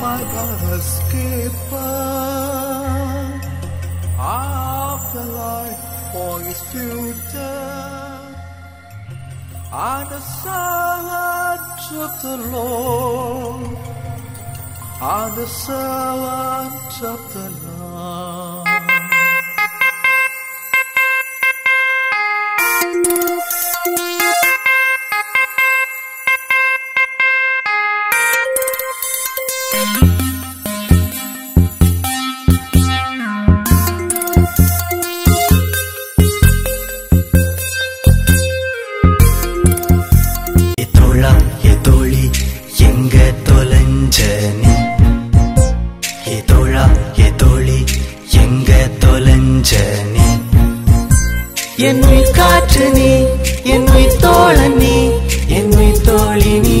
I gotta escape after life for his future. I'm the servant of the Lord. I'm the servant of the Lord. ஏ தோழா ஏ தோழி எங்க தொலைஞ்ச நீ ஏ தோழா ஏ தோழி எங்க தொலைஞ்ச நீ என் உயிர் காற்று நீ என் உயிர் தோழன் நீ என் உயிர் தோழி நீ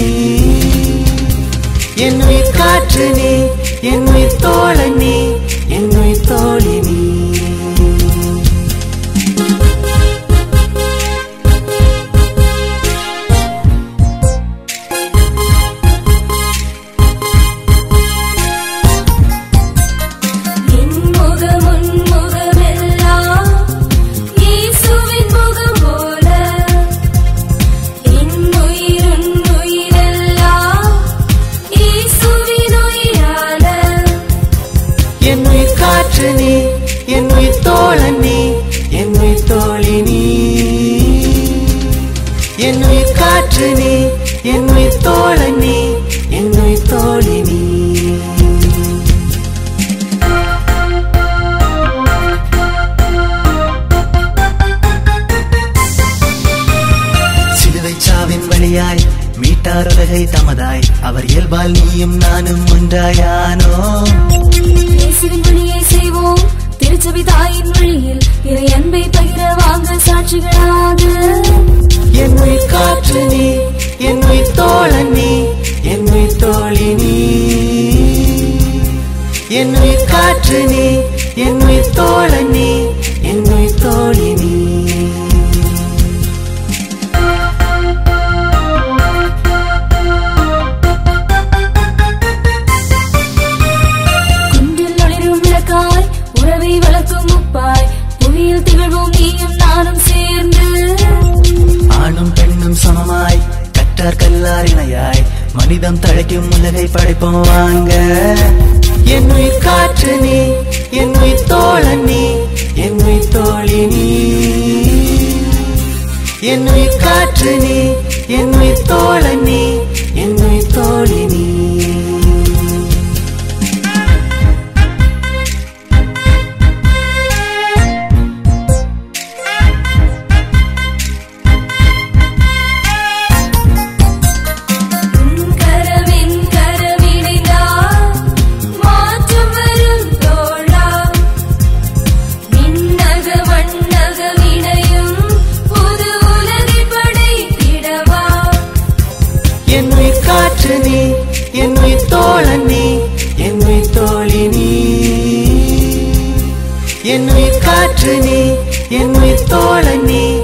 என் உயிர் காற்று நீ என் உயிர் தோழன் நீ என் உயிர் தோழி நீ என் முகம் உன் முகமெல்லாம் இயேசுவின் முகம் போல என் உயிர் உன் உயிரெல்லாம் இயேசுவின் உயிரான என் உயிர் காற்று நீ என் உயிர் தோழன் நீ என் உயிர் தோழி நீ என் உயிர் காற்று நீ என் உயிர் தோழன் நீ என் உயிர் தோழி நீ சிலுவை சாவின் வழியாய் மீட்டார் உலகை தமதாய் அவர் இயல்பால் நீயும் நானும் ஒன்றாயானோ இயேசுவின் பணியை செய்வோம் திருச்சபை தாயின் வழியில் இறை அன்பை பகிர வாங்க சாட்சிகளாக என் உயிர் காற்று நீ என் உயிர் தோழன் நீ என் உயிர் தோழி நீ என் உயிர் காற்று நீ என் உயிர் தோழன் நீ என் உயிர் தோழி நீ குன்றில் ஒளிரும் விளக்காய் உறவை வளர்க்கும் முப்பாய் புவியில் திகழ்வோம் நீயும் நானும் சேர்ந்து ஆணும் பெண்ணும் சமமாய் கற்றார் கல்லார் இணையாய் மனிதம் தழைக்கும் உலகை படைப்போம் வாங்க என் உயிர் காற்று நீ என் உயிர் தோழன் நீ என் உயிர் தோழி நீ என் உயிர் காற்று நீ என் உயிர் தோழன் நீ என் உயிர் தோழி நீ உன் கரவின் கரவினைதான் மாற்றம் வரும் தோழா விண்ணக மண்ணக வினையும் புது உலகை படைத்திடவா என் உயிர் காற்று நீ என் உயிர் தோழன் நீ என் உயிர் தோழி நீ என் உயிர் காற்று நீ என் உயிர் தோழன் நீ